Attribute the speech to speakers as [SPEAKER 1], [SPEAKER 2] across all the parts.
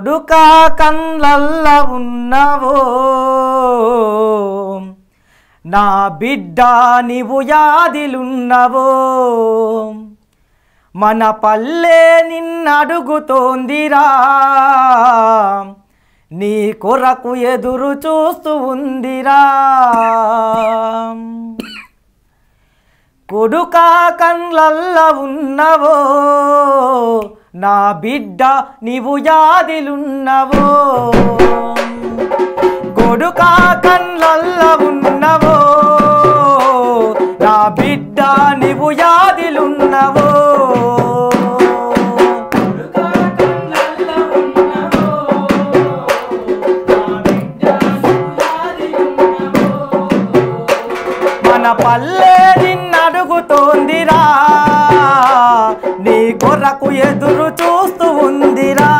[SPEAKER 1] కొడుకా కళ్ళల్ల ఉన్నవో నా బిడ్డ నీవు యాదిలున్నవో మన పల్లె నిన్నడుగుతోందిరా నీ కొరకు ఎదురు చూస్తూ ఉందిరా కొడుకా కండ్లల్ల ఉన్నవో నా బిడ్డ నీవు యాదిలున్నవో కొడుకా కండ్లల్ల ఉన్నవో నా బిడ్డ నీవు యాదిలున్నవో మన పల్లె నిన్నడుగుతోందిరా నీ కొరకు ఎదురు చూస్తూ ఉందిరా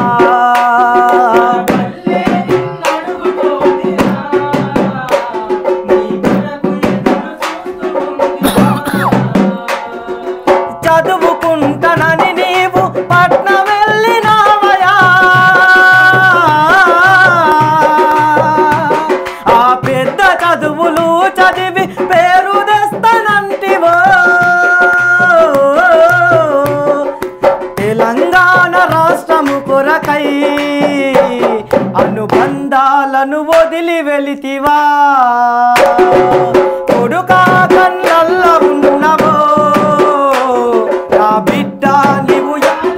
[SPEAKER 1] చదువుకుంటానని నీవు పట్న వెళ్ళినావయా ఆ పెద్ద చదువులు చదివి పేరు తెస్తానంటివో తెలంగాణ రాష్ట్రము కొరకై అనుబంధాలను వదిలి వెళితివా కొడుకా కళ్ళల్ల ఉన్నవో నా బిడ్డ నీవు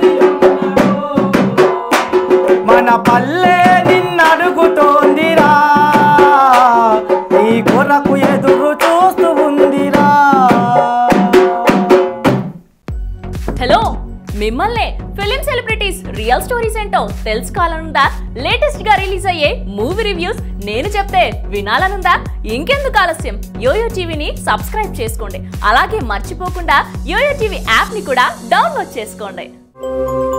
[SPEAKER 1] మన పల్లె నిన్నడుగుతోందిరా నీ కొరకు ఎదురు చూస్తూ ఉందిరా
[SPEAKER 2] హలో మిమ్మల్నే ఫిలిం సెలబ్రిటీస్ రియల్ స్టోరీస్ ఏంటో తెలుసుకోవాలనుందా లేటెస్ట్ గా రిలీజ్ అయ్యే మూవీ రివ్యూస్ నేను చెప్తే వినాలనుందా ఇంకెందుకు ఆలస్యం యోయో టీవీని సబ్స్క్రైబ్ చేసుకోండి అలాగే మర్చిపోకుండా యోయో టీవీ యాప్ ని కూడా డౌన్లోడ్ చేసుకోండి